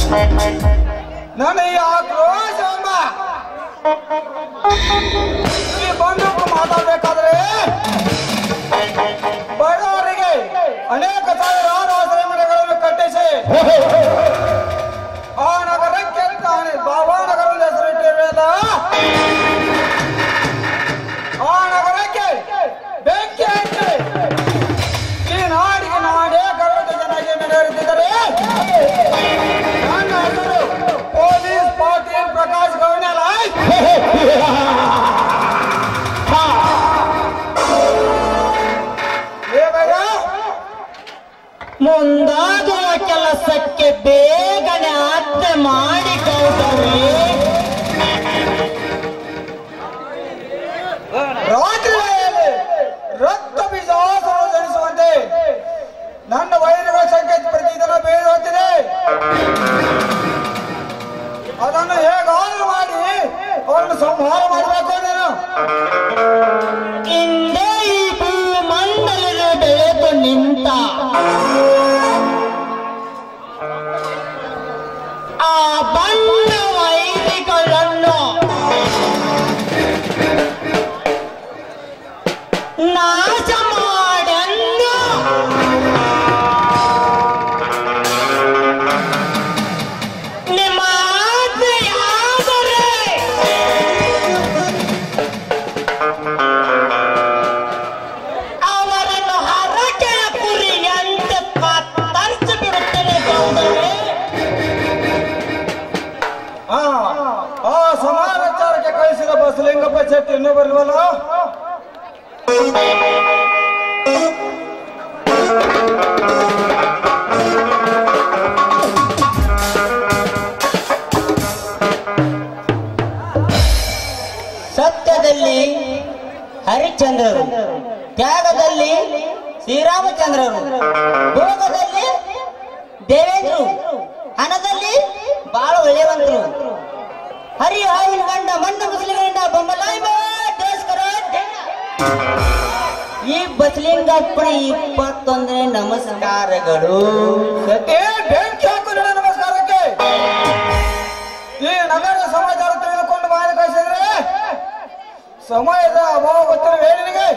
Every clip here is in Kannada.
ನನ್ನ ಈ ಆಕ್ರೋಶ ಎಂಬ ಈ ಬಂದೂಕು ಮಾತಾಡ್ಬೇಕಾದ್ರೆ ಬಡವರಿಗೆ ಅನೇಕ ಸಾವಿರಾರು ಆಶ್ರಮಗಳನ್ನು ಕಟ್ಟಿಸಿ ಆ ನಗರಕ್ಕೆ ತಾನೆ ಬಾಬಾ ನಗರದ ಹೆಸರಿಟ್ಟಿರಲ್ಲ ಆ ನಗರಕ್ಕೆ ಬೆಂಕಿ ಹಚ್ಚಿ ಈ ನಾಡಿಗೆ ನಾಡೇ ಗರ್ವದ ಜನರಿಗೆ ನಡೆಯುತ್ತಿದ್ದರೆ ನನ್ನ ಹೆಸರು ಪೊಲೀಸ್ ಪಾಟೀಲ್ ಪ್ರಕಾಶ್ ಗೌಡ್ಯಾಲ ಏ ಭಯ್ಯ ಮುಂದಾಗುವ ಕೆಲಸಕ್ಕೆ ಬೇಗನೆ ಆಜ್ಞೆ ಮಾಡಿಕೊಂಡರೆ ರಾತ್ರಿ ವೇಳೆಯಲ್ಲಿ ರಕ್ತ ಬೀಜಾಸವನ್ನು ಜನಿಸುವಂತೆ ನನ್ನ ವೈರಿಗಳ ಸಂಖ್ಯೆ ಪ್ರತಿದಿನ ಬೀಳುತ್ತಿದೆ ಅದನ್ನು ಹೇಗಾದರೂ ಮಾಡಿ ಅವರನ್ನು ಸಂಹಾರ ಮಾಡಬೇಕು ನೀನು ಹಿಂದೆ ಈ ಭೂಮಂಡಲದ ಬೆಳೆದು ನಿಂತ ಆ ಬಣ್ಣ ವೈರಿಗಳನ್ನು ನಾಶ ಮಾಡನ್ನು ನಿಮ್ಮ ಆಜ್ಞೆಯಾದರೆ ಅವರನ್ನು ಹರಕೆಯ ಕುರಿಯಂತೆ ಕತ್ತರಿಸಿ ಬಿಡುತ್ತೇನೆ ಗೌಡರೇ ಆ ಆ ಸಮಾಚಾರಕ್ಕೆ ಕಳಿಸಿದ ಬಸಲಿಂಗಪ್ಪ ಶೆಟ್ಟಿ ಇನ್ನೂ ಬರಲ್ವಲ್ಲ ಸತ್ಯದಲ್ಲಿ ಹರಿಶ್ಚಂದ್ರರು ತ್ಯಾಗದಲ್ಲಿ ಶ್ರೀರಾಮಚಂದ್ರರು ಭೋಗದಲ್ಲಿ ದೇವೇಂದ್ರರು ಹಣದಲ್ಲಿ ಬಹಳ ಒಳ್ಳೆಯವಂತರು ಹರಿ ಹಾವಿನ ಗಂಡ ಮಣ್ಣ ಮುಸ್ಲಿಗಂಡ ಬೊಮ್ಮಲಾಯಿ ಬಾ, ದೇಸ್ಕರ ಜಯ. ಈ ಬಸಲಿಂಗಪ್ಪನ ಇಪ್ಪತ್ತೊಂದನೇ ನಮಸ್ಕಾರಗಳು ಶೆಟ್ಟಿ ಬೆಂಕಿ ಹಾಕು ನಿನ್ನ ನಮಸ್ಕಾರಕ್ಕೆ ಈ ನಗರದ ಸಮಾಚಾರ ತಿಳಿದುಕೊಂಡು ಮಾಡಿ ಕಳಿಸಿದ್ರೆ ಸಮಯದ ಅಭಾವ ಗೊತ್ತಿಲ್ಲ ನಿನಗೆ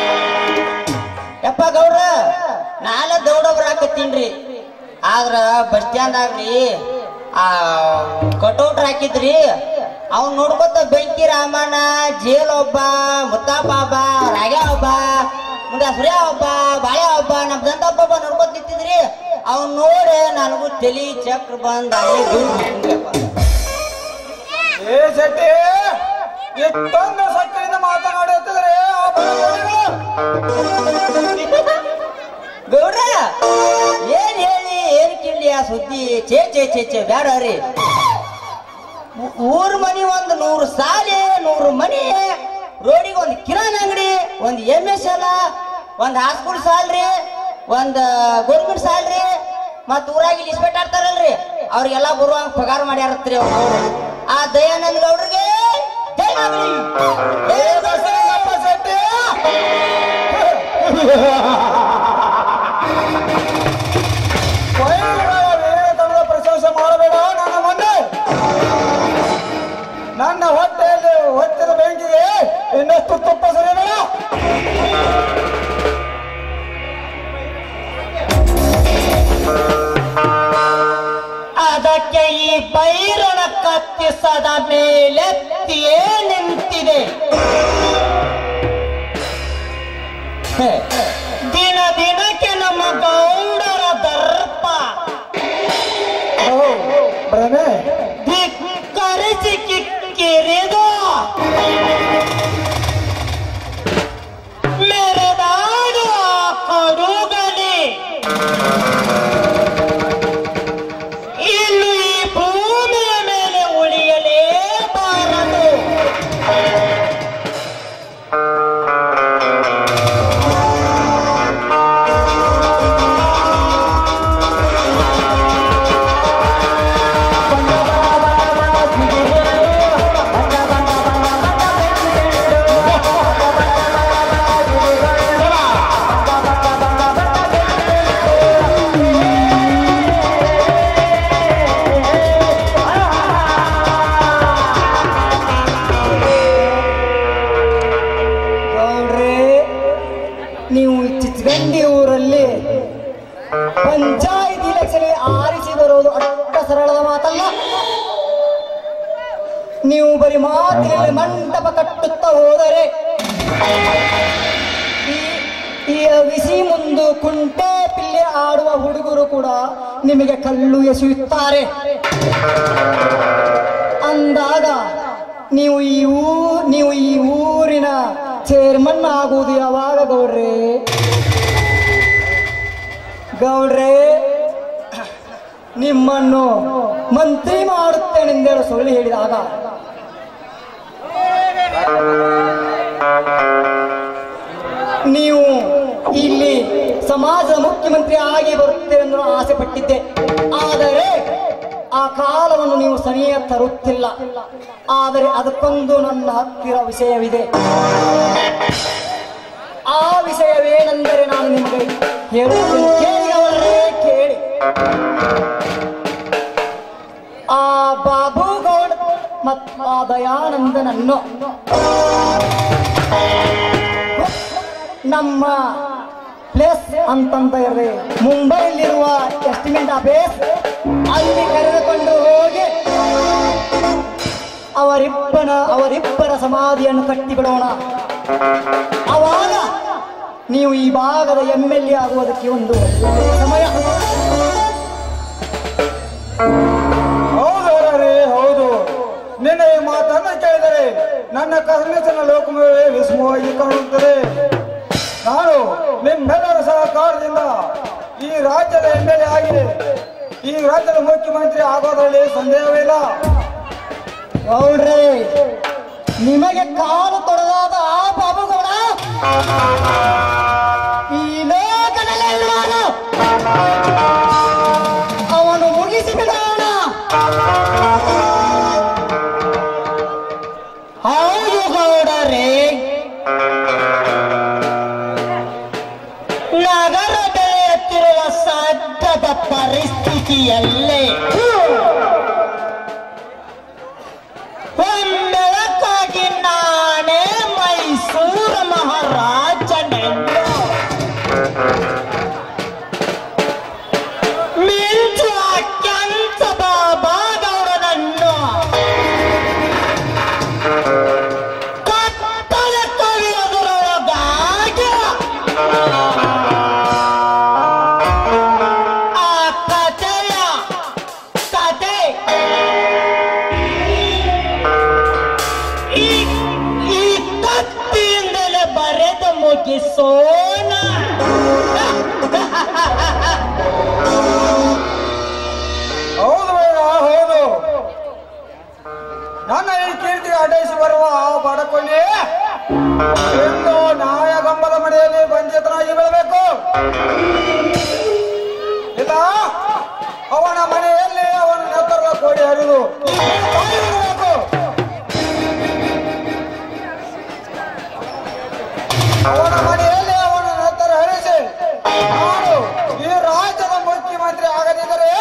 ಯಪ್ಪ ಗೌಡ್ರ ನಾಳೆ ದೌಡೊಬ್ರು ಹಾಕತ್ತೀನ್ರಿ ಆದ್ರ ಬಸ್ ಸ್ಟ್ಯಾಂಡ್ ಆಗ್ಲಿ ಆ ಕಟೌಟ್ ಹಾಕಿದ್ರಿ ಅವ್ನ್ ನೋಡ್ಕೊತ ಬೆಂಕಿ ರಾಮಣ್ಣ ಜೇಲ್ ಒಬ್ಬ ಮುತ್ತಾ ಬಾಬಾ ರಾಗ ಒಬ್ಬ ಮುಂದೆ ಸುರ್ಯ ಒಬ್ಬ ಬಾಳೆ ಒಬ್ಬ ನಮ್ದಂತ ಒಬ್ಬ ನೋಡ್ಕೊತ ನಿಂತಿದ್ರಿ ಅವ್ನ್ ನೋಡಿ ನನಗೂ ತಲಿ ಚಕ್ರ ಬಂದ ಏ ಶೆಟ್ಟಿ ಇಷ್ಟೊಂದು ಸಕ್ರಿಯಿಂದ ಮಾತನಾಡುತ್ತಿದ್ರೆ ಆ ಬಡವರಿಗೆ ಗೌಡ್ರ ಏನ್ ಹೇಳಿ ಏನ್ ಕೇಳಿ ಆ ಸುದ್ದಿ ಚೇ ಚೇ ಚೇ ಚೇ ಬ್ಯಾಡ ರೀ ಊ- ಊರ್ ಮನಿ ಒಂದ್ ನೂರು ಸಾಲಿ ನೂರು ಮನಿ ರೋಡಿಗೆ ಒಂದ್ ಕಿರಾಣಿ ಅಂಗಡಿ ಒಂದ್ ಎಮ್ ಎಸ್ ಎಲ್ ಒಂದ್ ಹಾಸ್ಕೂಲ್ ಸಾಲ್ರಿ ಒಂದ್ ಗೌರ್ಮೆಂಟ್ ಸಾಲ್ರಿ ಮತ್ ಊರಾಗ ಇಲ್ಲಿ ಇಸ್ಪೆಟ್ ಆಡ್ತಾರಲ್ರಿ ಅವ್ರಿಗೆಲ್ಲ ಬರುವಂಗ ಪಗಾರ ಮಾಡ್ಯಾರತ್ರಿ ಅವ್ರು ಆ ದಯಾನಂದ ಗೌಡ್ರಿಗೆ ಜೈ ಆಗ್ಲಿ. ಜೈ ಬಸವಲಿಂಗಪ್ಪ ಶೆಟ್ಟಿ ವೈರಿಗಳ ವೀರತನದ ಪ್ರಶಂಸೆ ಮಾಡಬೇಡ ನನ್ನ ಮುಂದೆ ನನ್ನ ಹೊಟ್ಟೆಯಲ್ಲಿ ಹೊತ್ತಿದ ಬೆಂಕಿಗೆ ಇನ್ನಷ್ಟು ತುಪ್ಪ ಸರಿಬೇಡ ಅದಕ್ಕೆ ಈ ಬೈರಣ ಕತ್ತಿಸದ ಮೇಲೆತ್ತಿಯೇ ನಿಂತಿದೆ ಹೆ, ದಿನ ದಿನಕ್ಕೆ ನಮ್ಮ ಗೌಡರ ದರ್ಪ ಓ, ಭ್ರಮೆ ಧಿಕ್ಕರಿಸಿ ಕಿಕ್ಕಿರಿದು ಮೆರೆದಾಡುವ ಕಡುಗಲಿ ಇನ್ನು ಈ ಭೂಮಿಯ ಮೇಲೆ ಉಳಿಯಲೇಬಾರದು ಬಣ್ಣ ಬಣ್ಣ ಬಣ್ಣ ಬಣ್ಣ ನೀವು ಬರೀ ಮಾತಿನಲ್ಲಿ ಮಂಟಪ ಕಟ್ಟುತ್ತಾ ಹೋದರೆ ಈ- ಈ ಅವಿಸಿ ಮುಂದು ಕುಂಟೆ ಪಿಲ್ಲೆ ಆಡುವ ಹುಡುಗರು ಕೂಡ ನಿಮಗೆ ಕಲ್ಲು ಎಸೆಯುತ್ತಾರೆ ಅಂದಾಗ ನೀವು ಈ ಊ ನೀವು ಈ ಊರಿನ ಚೇರ್ಮನ್ ಆಗುವುದು ಯಾವಾಗ ಗೌಡ್ರೆ ಗೌಡ್ರೆ ನಿಮ್ಮನ್ನು ಮಂತ್ರಿ ಮಾಡುತ್ತೇನೆಂದೇಳು ಸುಳ್ಳು ಹೇಳಿದಾಗ ನೀವು ಇಲ್ಲಿ ಸಮಾಜದ ಮುಖ್ಯಮಂತ್ರಿ ಆಗಿ ಬರುತ್ತೇವೆಂದು ನಾನು ಆಸೆ ಪಟ್ಟಿದ್ದೆ ಆದರೆ ಆ ಕಾಲವನ್ನು ನೀವು ಸರಿಯ ತರುತ್ತಿಲ್ಲ ಆದರೆ ಅದಕ್ಕೊಂದು ನನ್ನ ಹತ್ತಿರ ವಿಷಯವಿದೆ ಆ ವಿಷಯವೇನೆಂದರೆ ನಾನು ನಿಮಗೆ ಹೇಳುತ್ತೇನೆ ಕೇಳಿ ಅವರೇ ಕೇಳಿ ಆ ಬಾಬು ಗೌಡ್ ಮತ್ತು ಆ ದಯಾನಂದನನ್ನು ನಮ್ಮ ಪ್ಲೇಸ್ ಅಂತಂತ ಇರಲಿ ಮುಂಬೈಲಿರುವ ಎಸ್ಟಿಮೇಟ್ ಆಫೀಸ್ ಅಲ್ಲಿ ಕರೆದುಕೊಂಡು ಹೋಗಿ ಅವರಿಬ್ಬನ ಅವರಿಬ್ಬರ ಸಮಾಧಿಯನ್ನು ಕಟ್ಟಿಬಿಡೋಣ ಅವಾಗ ನೀವು ಈ ಭಾಗದ ಎಂ ಎಲ್ ಎ ಆಗುವುದಕ್ಕೆ ಒಂದು ಒಳ್ಳೆಯ ಸಮಯ ಹೌದು ಹರೇ ಹೌದು ನಿನ್ನ ಈ ಮಾತನ್ನ ಕೇಳಿದರೆ ನನ್ನ ಕನಸಿನ ಲೋಕಮೇ ವಿಸ್ಮಯವಾಗಿ ಕಾಣುತ್ತದೆ ನಾನು ನಿಮ್ಮೆಲ್ಲರ ಸಹಕಾರದಿಂದ ಈ ರಾಜ್ಯದ ಎಂ ಎಲ್ ಎ ಆಗಿ ಈ ರಾಜ್ಯದ ಮುಖ್ಯಮಂತ್ರಿ ಆಗೋದ್ರಲ್ಲಿ ಸಂದೇಹವಿಲ್ಲ ಗೌಡ್ರೆ ನಿಮಗೆ ಕಾಲು ತೊಡೆದಾದ ಆ ಬಾಬುಗೌಡ ಈ ಲೋಕದಲ್ಲಿ ಇರುವನು. ಅವನು ಮುಗಿಸಿ ಬಿಡೋಣ ಹೌದು ಗೌಡರೇ ನಗರ ಬೆಳೆಯುತ್ತಿರುವ ಸದ್ಯದ ಪರಿಸ್ಥಿತಿಯಲ್ಲೇ ಒಂದೆಳಕಾಗಿ ನಾನೇ ಮೈಸೂರು ಮಹಾರಾಜನೆಂದು ಮಿಂಚುವ ಕೆಂಚ ಬಾಬಾದವರನ್ನು ಕತ್ತಲ ಕವಿಯದರೊಳಗಾಗಿ ಆ ಕಥೆಯ ಕಥೆ ಈ ಈ ಕತ್ತಿಯಿಂದಲೇ ಬರೆದು ಮುಗಿಸೋಣ ಹೌದು ಬೇಡ ಹೌದು ನನ್ನ ಈ ಕೀರ್ತಿಗೆ ಅಡ್ಡಯಿಸಿ ಬರುವ ಆ ಬಡಕೊಲ್ಲಿ ಎಂದು ನಾಯ ಗಂಬದ ಮನೆಯಲ್ಲಿ ಬಂಧಿತನಾಗಿ ಬೀಳಬೇಕು ಇಲ್ಲ ಅವನ ಮನೆಯಲ್ಲಿ ಅವನ ನೆತ್ತರದ ಕೋಡಿ ಹರಿದು ಸಾಯಿಸಬೇಕು. ಅವನ ಮನೆಯಲ್ಲಿ ಅವನ ನೆತ್ತರ ಹರಿಸಿ ನಾನು ಈ ರಾಜ್ಯದ ಮುಖ್ಯಮಂತ್ರಿ ಆಗದಿದ್ದರೆ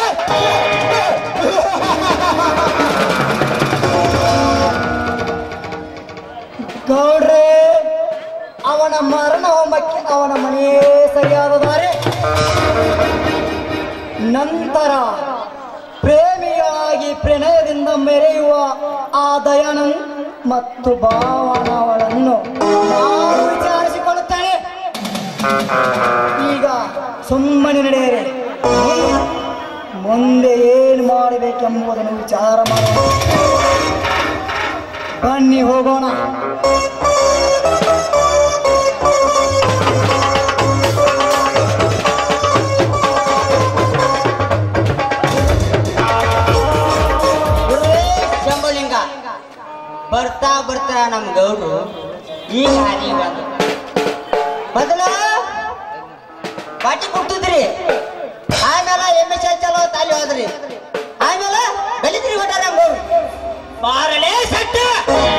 ಗೌಡ್ರೆ ಅವನ ಮರಣ ಹೋಮಕ್ಕೆ ಅವನ ಮನೆಯೇ ಸರಿಯಾದ ದಾರಿ ನಂತರ ಪ್ರೇಮಿಯಾಗಿ ಪ್ರಣಯದಿಂದ ಮೆರೆಯುವ ಆ ದಯಾನಂದ್ ಮತ್ತು ಭಾವನವಳನ್ನು ನಾನು ವಿಚಾರಿಸಿಕೊಳ್ಳುತ್ತೇನೆ ಈಗ ಸುಮ್ಮನೆ ನಡೆಯಿರಿ ಮುಂದೆ ಏನು ಮಾಡಬೇಕೆಂಬುದನ್ನು ವಿಚಾರ ಮಾಡೋಣ ಬನ್ನಿ ಹೋಗೋಣ ಗುರುವೇ ಶಂಭುಲಿಂಗ ಬರ್ತಾ ಬರ್ತಾ ನಮ್ ಗೌಡ್ರು ಈಗ ಹಾದಿ ಬಂದು ಮೊದಲ ಪಾಟಿ ಕೊಡ್ತಿದ್ರಿ ಆಮೇಲೆ ಎಮ್ಮೆ ಚಲೋ ತಾಲಿ ಹೋದ್ರಿ ಆಮೇಲೆ ಬೆಳಿದ್ರಿ ಹೊಟ್ಟಾರ ಗೌಡ್ರು ಬಾರಲೇ ಸಟ್ಟ